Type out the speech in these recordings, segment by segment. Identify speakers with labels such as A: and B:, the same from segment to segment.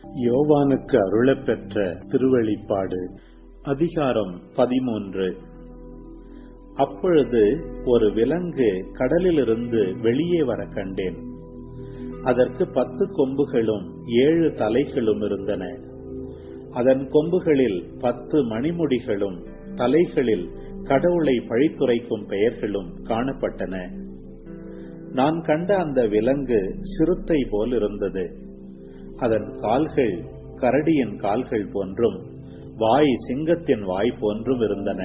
A: யோவானுக்கு அருளப்பெற்ற திருவெளிப்பாடு அதிகாரம் பதிமூன்று அப்பொழுது ஒரு விலங்கு கடலிலிருந்து வெளியே வர கண்டேன் அதற்கு பத்து கொம்புகளும் ஏழு தலைகளும் இருந்தன அதன் கொம்புகளில் பத்து மணிமுடிகளும் தலைகளில் கடவுளை பழித்துரைக்கும் பெயர்களும் காணப்பட்டன நான் கண்ட அந்த விலங்கு சிறுத்தை போல் இருந்தது அதன் கால்கள் கரடியின் கால்கள் போன்றும் வாய் சிங்கத்தின் வாய் போன்றும் இருந்தன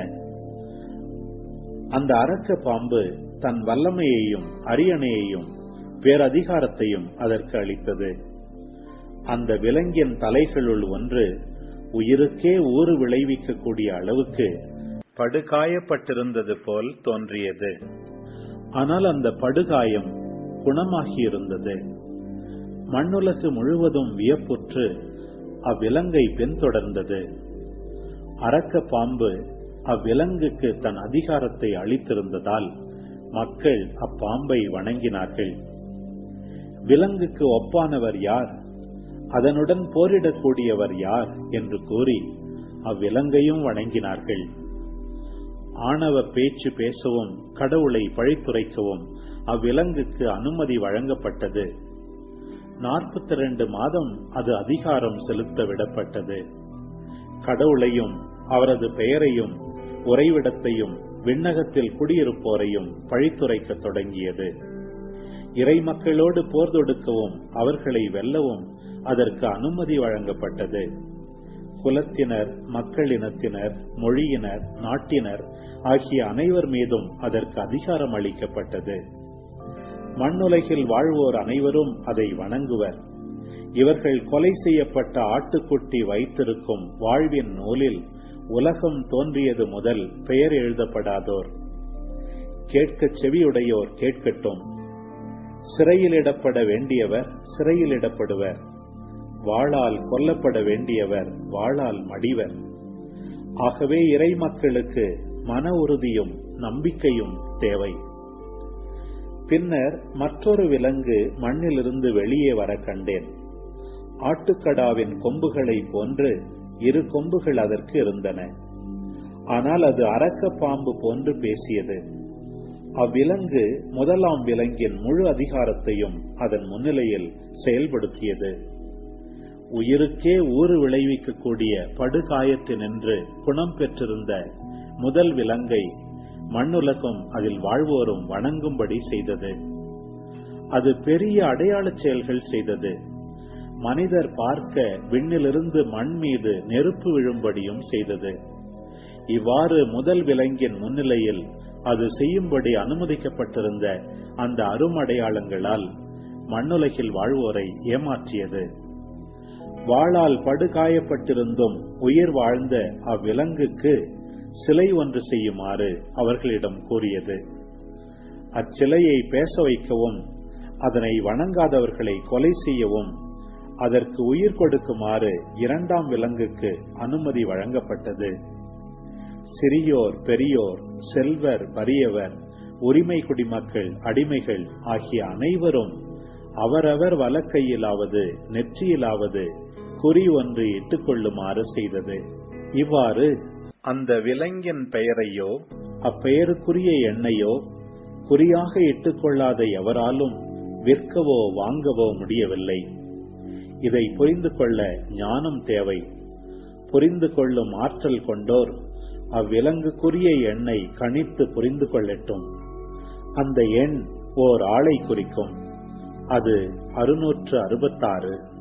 A: அந்த அரக்க பாம்பு தன் வல்லமையையும் அரியணையையும் பேரதிகாரத்தையும் அதற்கு அளித்தது அந்த விலங்கின் தலைகளுள் ஒன்று உயிருக்கே ஊறு விளைவிக்கக்கூடிய அளவுக்கு படுகாயப்பட்டிருந்தது போல் தோன்றியது ஆனால் அந்த படுகாயம் குணமாகியிருந்தது மண்ணுலகு முழுவதும் வியப்புற்று அவ்விலங்கை பின்தொடர்ந்தது அரக்க பாம்பு அவ்விலங்குக்கு தன் அதிகாரத்தை அளித்திருந்ததால் மக்கள் அப்பாம்பை வணங்கினார்கள் விலங்குக்கு ஒப்பானவர் யார் அதனுடன் போரிடக்கூடியவர் யார் என்று கூறி அவ்விலங்கையும் வணங்கினார்கள் ஆணவ பேச்சு பேசவும் கடவுளை பழித்துரைக்கவும் அவ்விலங்குக்கு அனுமதி வழங்கப்பட்டது நாற்பத்தி ரெண்டு மாதம் அது அதிகாரம் செலுத்த விடப்பட்டது கடவுளையும் அவரது பெயரையும் உறைவிடத்தையும் விண்ணகத்தில் குடியிருப்போரையும் பழித்துரைக்க தொடங்கியது இறை மக்களோடு போர் தொடுக்கவும் அவர்களை வெல்லவும் அதற்கு அனுமதி வழங்கப்பட்டது குலத்தினர் மக்களினத்தினர் மொழியினர் நாட்டினர் ஆகிய அனைவர் மீதும் அதற்கு அதிகாரம் அளிக்கப்பட்டது மண்ணுலகில் வாழ்வோர் அனைவரும் அதை வணங்குவர் இவர்கள் கொலை செய்யப்பட்ட ஆட்டுக்குட்டி வைத்திருக்கும் வாழ்வின் நூலில் உலகம் தோன்றியது முதல் பெயர் எழுதப்படாதோர் கேட்கச் செவியுடையோர் கேட்கட்டும் சிறையிலிடப்பட வேண்டியவர் சிறையிலிடப்படுவர் வாளால் கொல்லப்பட வேண்டியவர் வாளால் மடிவர் ஆகவே இறை மக்களுக்கு மன உறுதியும் நம்பிக்கையும் தேவை பின்னர் மற்றொரு விலங்கு மண்ணிலிருந்து வெளியே வர கண்டேன் ஆட்டுக்கடாவின் கொம்புகளை போன்று இரு கொம்புகள் அதற்கு இருந்தன ஆனால் அது அரக்க பாம்பு போன்று பேசியது அவ்விலங்கு முதலாம் விலங்கின் முழு அதிகாரத்தையும் அதன் முன்னிலையில் செயல்படுத்தியது உயிருக்கே ஊறு விளைவிக்கக்கூடிய படுகாயத்தினின்று குணம் பெற்றிருந்த முதல் விலங்கை மண்ணுலகம் அதில் வாழ்வோரும் வணங்கும்படி செய்தது அது பெரிய அடையாளச் செயல்கள் செய்தது மனிதர் பார்க்க விண்ணிலிருந்து மண் மீது நெருப்பு விழும்படியும் செய்தது இவ்வாறு முதல் விலங்கின் முன்னிலையில் அது செய்யும்படி அனுமதிக்கப்பட்டிருந்த அந்த அருமடையாளங்களால் மண்ணுலகில் வாழ்வோரை ஏமாற்றியது வாளால் படுகாயப்பட்டிருந்தும் உயிர் வாழ்ந்த அவ்விலங்குக்கு சிலை ஒன்று செய்யுமாறு அவர்களிடம் கூறியது அச்சிலையை பேச வைக்கவும் அதனை வணங்காதவர்களை கொலை செய்யவும் அதற்கு உயிர் கொடுக்குமாறு இரண்டாம் விலங்குக்கு அனுமதி வழங்கப்பட்டது சிறியோர் பெரியோர் செல்வர் வறியவர் உரிமை குடிமக்கள் அடிமைகள் ஆகிய அனைவரும் அவரவர் வலக்கையிலாவது நெற்றியிலாவது குறி ஒன்று இட்டுக் கொள்ளுமாறு செய்தது இவ்வாறு அந்த விலங்கின் பெயரையோ அப்பெயருக்குரிய எண்ணையோ குறியாக இட்டுக்கொள்ளாத எவராலும் விற்கவோ வாங்கவோ முடியவில்லை இதை புரிந்து கொள்ள ஞானம் தேவை புரிந்து கொள்ளும் ஆற்றல் கொண்டோர் அவ்விலங்குக்குரிய எண்ணை கணித்து புரிந்து கொள்ளட்டும் அந்த எண் ஓர் ஆளை குறிக்கும் அது அறுநூற்று அறுபத்தாறு